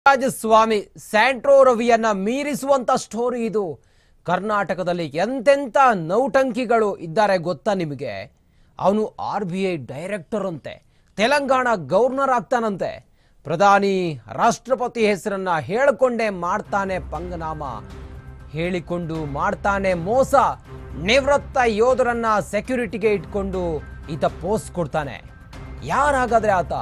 ರಾಜಸ್ವಾಮಿ Santro ರವಿಯನ್ನ ಮೀರಿಸುವಂತ story ಇದು ಕರ್ನಾಟಕದಲ್ಲಿ ಎಂತೆಂಥ ನೌಟಂಕಿಗಳು ಇದ್ದಾರೆ ಗೊತ್ತಾ ನಿಮಗೆ ಅವನು ಆರ್ ಬಿ ಐ ಡೈರೆಕ್ಟರ್ ಅಂತೆ ತೆಲಂಗಾಣ ಗವರ್ನರ್ ಆಗ್ತಾನಂತೆ ಪ್ರಧಾನಿ ರಾಷ್ಟ್ರಪತಿ ಹೆಸರನ್ನ ಹೇಳಿಕೊಂಡೇ ಮಾಡ್ತಾನೆ ಪಂಗನಾಮ ಹೇಳಿಕೊಂಡು ಮಾಡ್ತಾನೆ ಮೋಸ ನಿವೃತ್ತ ಯೋಧರನ್ನ ಸೆಕ್ಯೂರಿಟಿಗೆ ಇಟ್ಕೊಂಡು ಈತ ಪೋಸ್ಟ್ ಕೊಡ್ತಾನೆ ಯಾರಾಗಾದ್ರೆ ಆತ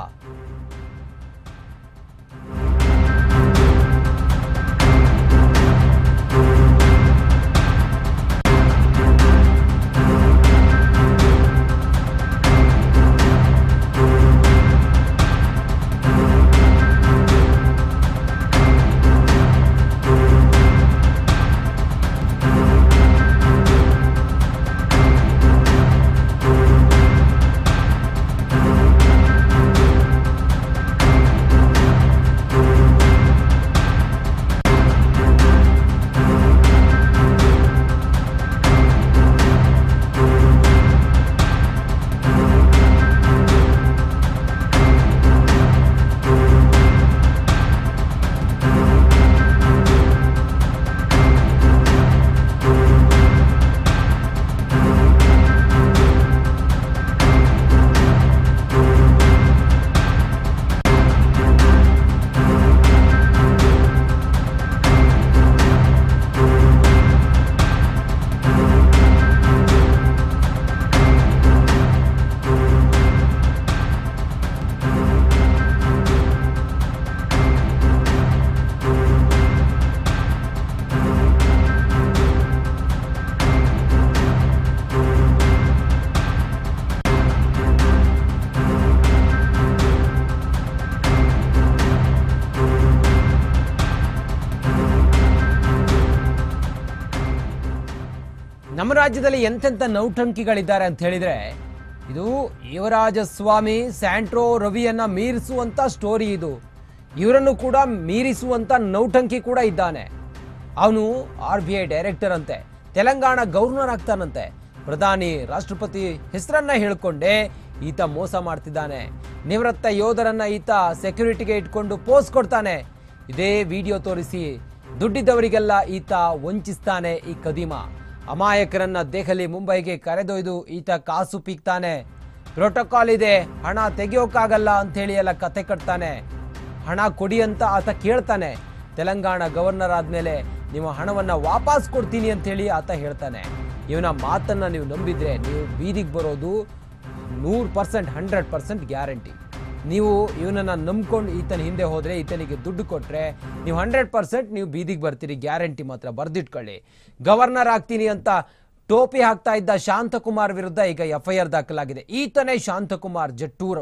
ನಮ್ಮ ರಾಜ್ಯದಲ್ಲಿ ಎಂತೆಂಥ ನೌಟಂಕಿಗಳಿದ್ದಾರೆ ಅಂತ ಹೇಳಿದ್ರೆ ಇದು ಯುವರಾಜ ಸ್ವಾಮಿ ಸ್ಯಾಂಟ್ರೋ ರವಿಯನ್ನ ಮೀರಿಸುವಂತ ಸ್ಟೋರಿ ಇದು ಇವರನ್ನು ಕೂಡ ಮೀರಿಸುವಂತ ನೌಟಂಕಿ ಕೂಡ ಇದ್ದಾನೆ ಅವನು ಆರ್ ಬಿ ಐ ಡೈರೆಕ್ಟರ್ ಅಂತೆ ತೆಲಂಗಾಣ ಗವರ್ನರ್ ಆಗ್ತಾನಂತೆ ಪ್ರಧಾನಿ ರಾಷ್ಟ್ರಪತಿ ಹೆಸರನ್ನ ಹೇಳ್ಕೊಂಡೇ ಈತ ಮೋಸ ಮಾಡ್ತಿದ್ದಾನೆ ನಿವೃತ್ತ ಯೋಧರನ್ನ ಈತ ಸೆಕ್ಯೂರಿಟಿಗೆ ಇಟ್ಕೊಂಡು ಪೋಸ್ಟ್ ಕೊಡ್ತಾನೆ ಇದೇ ವಿಡಿಯೋ ತೋರಿಸಿ ದುಡ್ಡಿದ್ದವರಿಗೆಲ್ಲ ಈತ ವಂಚಿಸ್ತಾನೆ ಈ ಕದೀಮ ಅಮಾಯಕರನ್ನ ದೆಹಲಿ ಮುಂಬೈಗೆ ಕರೆದೊಯ್ದು ಈತ ಕಾಸು ಪೀಕ್ತಾನೆ ಪ್ರೋಟೋಕಾಲ್ ಇದೆ ಹಣ ತೆಗೆಯೋಕ್ಕಾಗಲ್ಲ ಅಂತೇಳಿ ಎಲ್ಲ ಕತೆ ಕಟ್ತಾನೆ ಹಣ ಕೊಡಿ ಅಂತ ಆತ ಕೇಳ್ತಾನೆ ತೆಲಂಗಾಣ ಗವರ್ನರ್ ಆದ್ಮೇಲೆ ನೀವು ಹಣವನ್ನ ವಾಪಸ್ ಕೊಡ್ತೀನಿ ಅಂತೇಳಿ ಆತ ಹೇಳ್ತಾನೆ ಇವನ ಮಾತನ್ನ ನೀವು ನಂಬಿದ್ರೆ ನೀವು ಬೀದಿಗೆ ಬರೋದು ನೂರು ಪರ್ಸೆಂಟ್ ಹಂಡ್ರೆಡ್ ಪರ್ಸೆಂಟ್ ಗ್ಯಾರಂಟಿ ನೀವು ಇವನನ್ನ ನಂಬ್ಕೊಂಡು ಈತನ ಹಿಂದೆ ಹೋದ್ರೆ ಈತನಿಗೆ ದುಡ್ಡು ಕೊಟ್ರೆ ನೀವು ಹಂಡ್ರೆಡ್ ಪರ್ಸೆಂಟ್ ನೀವು ಬೀದಿಗೆ ಬರ್ತೀರಿ ಗ್ಯಾರಂಟಿ ಮಾತ್ರ ಬರ್ದಿಟ್ಕೊಳ್ಳಿ ಗವರ್ನರ್ ಆಗ್ತೀನಿ ಅಂತ ಟೋಪಿ ಹಾಕ್ತಾ ಇದ್ದ ಶಾಂತಕುಮಾರ್ ವಿರುದ್ಧ ಈಗ ಎಫ್ ಐ ಆರ್ ದಾಖಲಾಗಿದೆ ಈತನೇ ಶಾಂತಕುಮಾರ್ ಜಟ್ಟೂರು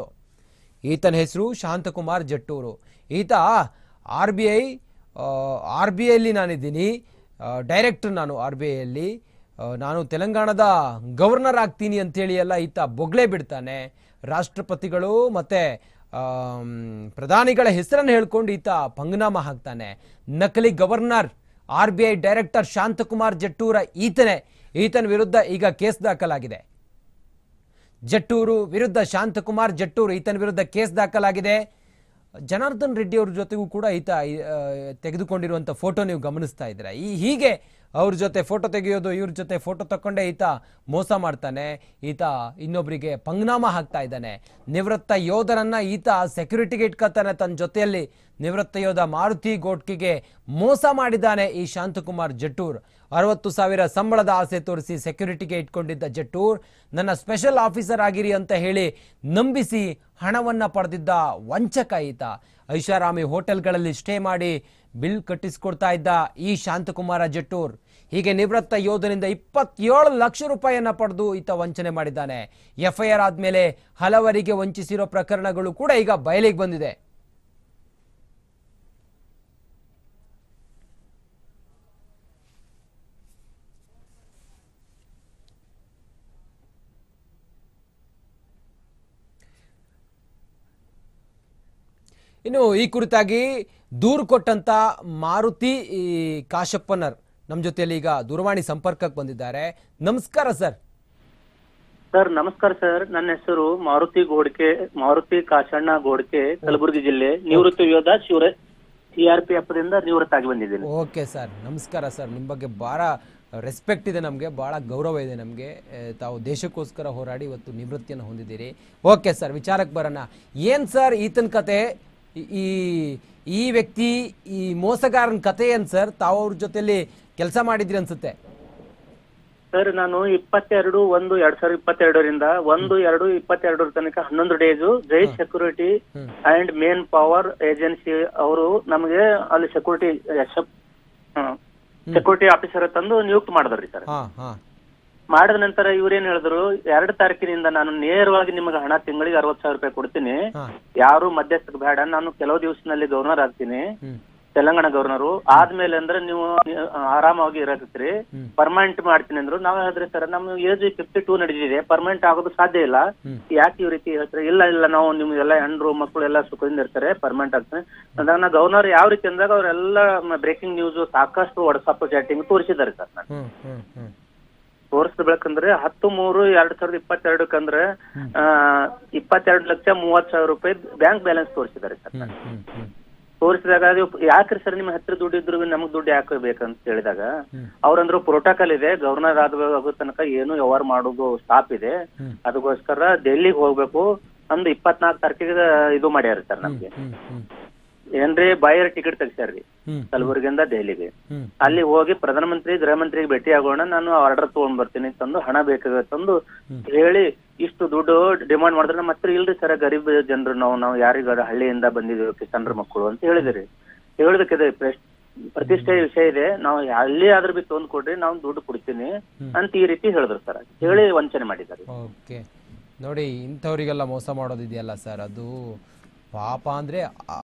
ಈತನ ಹೆಸರು ಶಾಂತಕುಮಾರ್ ಜಟ್ಟೂರು ಈತ R B I R B ಐಲಿ ನಾನಿದ್ದೀನಿ ಡೈರೆಕ್ಟರ್ ನಾನು ಆರ್ ಬಿ ಐಯಲ್ಲಿ ನಾನು ತೆಲಂಗಾಣದ ಗವರ್ನರ್ ಆಗ್ತೀನಿ ಅಂತೇಳಿ ಎಲ್ಲ ಈತ ಬೊಗ್ಳೆ ಬಿಡ್ತಾನೆ ರಾಷ್ಟ್ರಪತಿಗಳು ಮತ್ತು ಪ್ರಧಾನಿಗಳ ಹೆಸರನ್ನು ಹೇಳ್ಕೊಂಡು ಈತ ಪಂಗನಾಮ ಹಾಕ್ತಾನೆ ನಕಲಿ governor R B I director Shantakumar Jattura ಈತನೇ ಈತನ ವಿರುದ್ಧ ಈಗ ಕೇಸ್ ದಾಖಲಾಗಿದೆ ಜಟ್ಟೂರು ವಿರುದ್ಧ ಶಾಂತಕುಮಾರ್ ಜಟ್ಟೂರು ಈತನ ವಿರುದ್ಧ ಕೇಸ್ ದಾಖಲಾಗಿದೆ ಜನಾರ್ದನ್ ರೆಡ್ಡಿ ಅವ್ರ ಜೊತೆಗೂ ಕೂಡ ಈತ ಆ, ತೆಗೆದುಕೊಂಡಿರುವಂಥ ಫೋಟೋ ನೀವು ಗಮನಿಸ್ತಾ ಇದ್ದೀರಾ ಈ ಹೀಗೆ ಅವ್ರ ಜೊತೆ ಫೋಟೋ ತೆಗೆಯೋದು ಇವ್ರ ಜೊತೆ ಫೋಟೋ ತಕೊಂಡೇ ಈತ ಮೋಸ ಮಾಡ್ತಾನೆ ಈತ ಇನ್ನೊಬ್ಬರಿಗೆ ಪಂಗ್ನಾಮ ಹಾಕ್ತಾ ಇದ್ದಾನೆ ನಿವೃತ್ತ ಯೋಧರನ್ನ ಈತ ಸೆಕ್ಯೂರಿಟಿಗೆ ಇಟ್ಕೊತಾನೆ ತನ್ನ ಜೊತೆಯಲ್ಲಿ ನಿವೃತ್ತ ಯೋಧ ಮಾರುತಿ ಗೋಡ್ಕಿಗೆ ಮೋಸ ಮಾಡಿದ್ದಾನೆ ಈ ಶಾಂತಕುಮಾರ್ ಜಟ್ಟೂರ್ ಅರವತ್ತು ಸಾವಿರ ಸಂಬಳದ ಆಸೆ ತೋರಿಸಿ ಸೆಕ್ಯೂರಿಟಿಗೆ ಇಟ್ಕೊಂಡಿದ್ದ ಜಟ್ಟೂರ್ ನನ್ನ ಸ್ಪೆಷಲ್ ಆಫೀಸರ್ ಆಗಿರಿ ಅಂತ ಹೇಳಿ ನಂಬಿಸಿ ಹಣವನ್ನ ಪಡೆದಿದ್ದ ವಂಚಕ ಈತ ಐಷಾರಾಮಿ ಹೋಟೆಲ್ಗಳಲ್ಲಿ ಸ್ಟೇ ಮಾಡಿ ಬಿಲ್ ಕಟ್ಟಿಸ್ಕೊಡ್ತಾ ಇದ್ದ ಈ ಶಾಂತಕುಮಾರ ಜಟ್ಟೂರ್ ಹೀಗೆ ನಿವೃತ್ತ ಯೋಧನಿಂದ ಇಪ್ಪತ್ತೇಳು ಲಕ್ಷ ರೂಪಾಯಿಯನ್ನ ಪಡೆದು ಈತ ವಂಚನೆ ಮಾಡಿದ್ದಾನೆ ಎಫ್ಐಆರ್ ಆದ್ಮೇಲೆ ಹಲವರಿಗೆ ವಂಚಿಸಿರೋ ಪ್ರಕರಣಗಳು ಕೂಡ ಈಗ ಬಯಲಿಗೆ ಬಂದಿದೆ ಇನ್ನು ಈ ಕುರಿತಾಗಿ ದೂರು ಕೊಟ್ಟಂತ ಮಾರುತಿ ಈ ಕಾಶಪ್ಪನರ್ ನಮ್ಮ ಜೊತೆಯಲ್ಲಿ ಈಗ ದೂರವಾಣಿ ಸಂಪರ್ಕಕ್ಕೆ ಬಂದಿದ್ದಾರೆ ನಮಸ್ಕಾರ ಸರ್ ಸರ್ ನಮಸ್ಕಾರ ಸರ್ ನನ್ನ ಹೆಸರು ಮಾರುತಿ ಗೋಡ್ಕೆ ಮಾರುತಿ ಕಾಶಣ್ಣ ಗೋಡ್ಕೆ ಕಲಬುರಗಿ ಜಿಲ್ಲೆ ನಿವೃತ್ತ ಯೋಧ ಶಿವರ ಸಿ ಆರ್ ಪಿ ಎಫ್ ದಿಂದ ನಿವೃತ್ತ ಆಗಿ ಬಂದಿದ್ದೀನಿ ಓಕೆ ಸರ್ ನಮಸ್ಕಾರ ಸರ್ ನಿಮ್ಮ ಬಗ್ಗೆ ಭಾಳ ರೆಸ್ಪೆಕ್ಟ್ ಇದೆ ನಮಗೆ ಭಾಳ ಗೌರವ ಇದೆ ನಮಗೆ ತಾವು ದೇಶಕ್ಕೋಸ್ಕರ ಹೋರಾಡಿ ಇವತ್ತು ನಿವೃತ್ತಿಯನ್ನು ಹೊಂದಿದ್ದೀರಿ ಓಕೆ ಸರ್ ವಿಚಾರಕ್ಕೆ ಬರೋಣ ಏನು ಸರ್ ಈತನ ಕತೆ ಈ- ಈ ಈ ವ್ಯಕ್ತಿ ಈ ಮೋಸಗಾರನ ಕತೆ ಏನು ಸರ್ ತಾವು ಅವ್ರ ಜೊತೆಲಿ ಕೆಲಸ ಮಾಡಿದ್ರಿ ಅನ್ಸುತ್ತೆ ಸರ್ ನಾನು ಇಪ್ಪತ್ತೆರಡು ಒಂದು ಎರಡ್ ಸಾವಿರದ ಇಪ್ಪತ್ತೆರಡರಿಂದ ಒಂದು ಎರಡು ಇಪ್ಪತ್ತೆರಡರ ತನಕ ಹನ್ನೊಂದು ಡೇಸು ಜೈ security hmm. And main power agency ಅವರು ನಮಗೆ ಅಲ್ಲಿ ಸೆಕ್ಯೂರಿಟಿ ಸೆಕ್ಯೂರಿಟಿ ಆಫೀಸರ್ ತಂದು ನಿಯುಕ್ತಿ ಮಾಡಿದ್ರಿ ಸರ್ ಹಾಂ ಹಾಂ ಮಾಡಿದ ನಂತರ ಇವ್ರೇನ್ ಹೇಳಿದ್ರು ಎರಡು ತಾರೀಕಿನಿಂದ ನಾನು ನೇರವಾಗಿ ನಿಮಗೆ ಹಣ ತಿಂಗಳಿಗೆ ಅರವತ್ತು ಸಾವಿರ ರೂಪಾಯಿ ಕೊಡ್ತೀನಿ ಹಾಂ ಯಾರು ಮಧ್ಯಸ್ಥಕ್ಕೆ ಬೇಡ ನಾನು ಕೆಲವು ದಿವಸದಲ್ಲಿ ಗವರ್ನರ್ ಆಗ್ತೀನಿ ಹ್ಞೂ ತೆಲಂಗಾಣ ಗವರ್ನರು ಆದ್ಮೇಲೆ ಅಂದ್ರೆ ನೀವು ನೀವು ಆರಾಮಾಗಿ ಇರಕತ್ರಿ ಹ್ಮ್. ಪರ್ಮನೆಂಟ್ ಮಾಡ್ತೀನಿ ಅಂದ್ರು ನಾವ್ ಹೇಳಿದ್ರಿ ಸರ್ ನಮ್ಮ ಏಜ್ ಫಿಫ್ಟಿ ಟೂ ನಡೆದಿದೆ ಪರ್ಮನೆಂಟ್ ಆಗೋದು ಸಾಧ್ಯ ಇಲ್ಲ ಹ್ಮ್. ಯಾಕೆ ಈ ರೀತಿ ಹೇಳ್ತಾರೆ ಇಲ್ಲ ಇಲ್ಲ ನಾವು ನಿಮ್ಗೆಲ್ಲ ಹೆಣ್ರು ಮಕ್ಕಳು ಎಲ್ಲ ಸುಖದಿಂದ ಇರ್ತಾರೆ ಪರ್ಮನೆಂಟ್ ಆಗ್ತಾನೆ ಅಂದಾಗ ನಾ ಗವರ್ನರ್ ಯಾವ ರೀತಿ ಅಂದಾಗ ಅವರೆಲ್ಲ ಬ್ರೇಕಿಂಗ್ ನ್ಯೂಸ್ ಸಾಕಷ್ಟು ವಾಟ್ಸಪ್ ಚಾಟಿಂಗ್ ತೋರಿಸಿದ್ದಾರೆ ಸರ್ ನಾನು ಹ್ಞೂ ಹ್ಞೂ ಹ್ಞೂ ತೋರಿಸಿದ ಬೆಳಕಂದ್ರೆ ಹತ್ತು ಮೂರು ಎರಡ್ ಸಾವಿರದ ಇಪ್ಪತ್ತೆರಡಕ್ಕಂದ್ರೆ ಆ ಇಪ್ಪತ್ತೆರಡು ಲಕ್ಷ ಮೂವತ್ ಸಾವಿರ ರೂಪಾಯಿ ಬ್ಯಾಂಕ್ ಬ್ಯಾಲೆನ್ಸ್ ತೋರಿಸಿದ್ದಾರೆ ಸರ್ ಹ್ಞೂ ಹ್ಞೂ ಹ್ಞೂ ತೋರಿಸಿದಾಗ ಅದು ಯಾಕ್ರಿ ಸರ್ ನಿಮ್ಮ ಹತ್ರ ದುಡ್ಡು ಇದ್ರು ನಮಗ್ ದುಡ್ಡು ಯಾಕೆ ಬೇಕಂತ ಹೇಳಿದಾಗ ಹ್ಮ್. ಅವ್ರಂದ್ರು ಪ್ರೋಟೋಕಾಲ್ ಇದೆ ಗವರ್ನರ್ ಆದ ಆಗೋ ತನಕ ಏನು ವ್ಯವಹಾರ ಮಾಡೋದು ಸ್ಟಾಪ್ ಇದೆ ಹ್ಮ್. ಅದಕ್ಕೋಸ್ಕರ ಡೆಲ್ಲಿಗೆ ಹೋಗ್ಬೇಕು ಅಂದು ಇಪ್ಪತ್ನಾಲ್ಕು ತಾರೀಕಿಗೆ ಇದು ಮಾಡ್ಯಾರ ಸರ್ ನಮ್ಗೆ ಹ್ಞೂ ಹ್ಞೂ ಏನ್ರಿ ಬಾಯರ್ ಟಿಕೆಟ್ ತೆಗ್ಸ್ಯಾರ್ರಿ ಹ್ಞೂ ಕಲಬುರಗಿಯಿಂದ ದೆಹಲಿಗೆ ಹ್ಞೂ ಅಲ್ಲಿ ಹೋಗಿ ಪ್ರಧಾನಮಂತ್ರಿ ಗೃಹ ಮಂತ್ರಿಗೆ ಭೇಟಿ ಆಗೋಣ ನಾನು ಆರ್ಡರ್ ತಗೊಂಡ್ ಬರ್ತೀನಿ ತಂದು ಹಣ ಬೇಕಾಗತ್ತೆ ತಂದು ಹೇಳಿ ಇಷ್ಟು ದುಡ್ಡು ಡಿಮಾಂಡ್ ಮಾಡಿದ್ರೆ ನಮ್ಮ ಹತ್ರ ಇಲ್ರಿ ಸರ್ ಗರೀಬ್ ಜನರು ನಾವು ನಾವು ಯಾರಿಗಾರ ಹಳ್ಳಿಯಿಂದ ಬಂದಿದ್ದೀವಿ ಕಿಸಾನ್ರ ಮಕ್ಕಳು ಅಂತ ಹೇಳಿದ್ರಿ ಹೇಳೋದಕ್ಕಿದೆ ಪ್ರೆಸ್- ಪ್ರತಿಷ್ಠೆ ವಿಷಯ ಇದೆ ನಾವು ಅಲ್ಲಿ ಆದ್ರೂ ಬಿ ತೊಂದ್ ಕೊಡ್ರಿ ನಾವು ದುಡ್ಡು ಕೊಡ್ತೀನಿ ಅಂತ ಈ ರೀತಿ ಹೇಳಿದ್ರು ಸರ್ ಹೇಳಿ ವಂಚನೆ ಮಾಡಿದ್ದಾರೆ ಓಕೆ ನೋಡಿ ಇಂಥವರಿಗೆಲ್ಲ ಮೋಸ ಮಾಡೋದಿದೆಯಲ್ಲ ಸರ್ ಅದು ಪಾಪ ಅಂದರೆ